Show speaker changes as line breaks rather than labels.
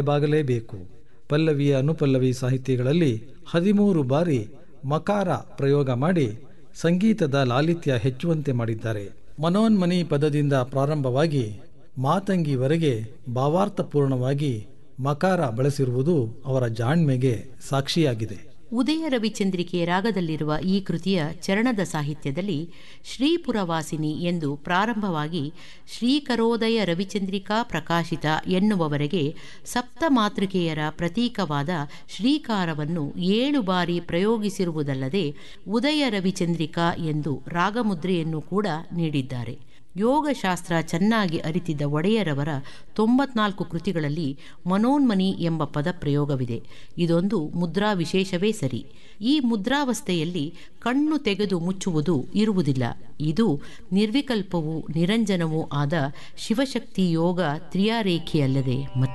ಬಾಗಲೇಬೇಕು ಪಲ್ಲವಿಯ ಅನುಪಲ್ಲವಿ ಸಾಹಿತ್ಯಗಳಲ್ಲಿ ಹದಿಮೂರು ಬಾರಿ ಮಕಾರ ಪ್ರಯೋಗ ಮಾಡಿ ಸಂಗೀತದ ಲಾಲಿತ್ಯ ಹೆಚ್ಚುವಂತೆ ಮಾಡಿದ್ದಾರೆ ಮನೋನ್ಮನಿ ಪದದಿಂದ ಪ್ರಾರಂಭವಾಗಿ ಮಾತಂಗಿವರೆಗೆ ಭಾವಾರ್ಥಪೂರ್ಣವಾಗಿ ಮಕಾರ ಬಳಸಿರುವುದು ಅವರ ಜಾಣ್ಮೆಗೆ ಸಾಕ್ಷಿಯಾಗಿದೆ
ಉದಯ ರವಿಚಂದ್ರಿಕೆ ರಾಗದಲ್ಲಿರುವ ಈ ಕೃತಿಯ ಚರಣದ ಸಾಹಿತ್ಯದಲ್ಲಿ ಶ್ರೀಪುರವಾಸಿನಿ ಎಂದು ಪ್ರಾರಂಭವಾಗಿ ಶ್ರೀಕರೋದಯ ರವಿಚಂದ್ರಿಕಾ ಪ್ರಕಾಶಿತ ಎನ್ನುವವರೆಗೆ ಸಪ್ತಮಾತೃಕೆಯರ ಪ್ರತೀಕವಾದ ಶ್ರೀಕಾರವನ್ನು ಏಳು ಬಾರಿ ಪ್ರಯೋಗಿಸಿರುವುದಲ್ಲದೆ ಉದಯ ರವಿಚಂದ್ರಿಕಾ ಎಂದು ರಾಗಮುದ್ರೆಯನ್ನು ಕೂಡ ನೀಡಿದ್ದಾರೆ ಯೋಗಶಾಸ್ತ್ರ ಚೆನ್ನಾಗಿ ಅರಿತಿದ್ದ ಒಡೆಯರವರ ತೊಂಬತ್ನಾಲ್ಕು ಕೃತಿಗಳಲ್ಲಿ ಮನೋನ್ಮನಿ ಎಂಬ ಪದ ಪ್ರಯೋಗವಿದೆ ಇದೊಂದು ಮುದ್ರಾ ವಿಶೇಷವೇ ಸರಿ ಈ ಮುದ್ರಾವಸ್ಥೆಯಲ್ಲಿ ಕಣ್ಣು ತೆಗೆದು ಮುಚ್ಚುವುದು ಇರುವುದಿಲ್ಲ ಇದು ನಿರ್ವಿಕಲ್ಪವೂ ನಿರಂಜನವೂ ಆದ ಶಿವಶಕ್ತಿ ಯೋಗ ತ್ರಿಯಾರೇಖೆಯಲ್ಲದೆ ಮತ್ತೆ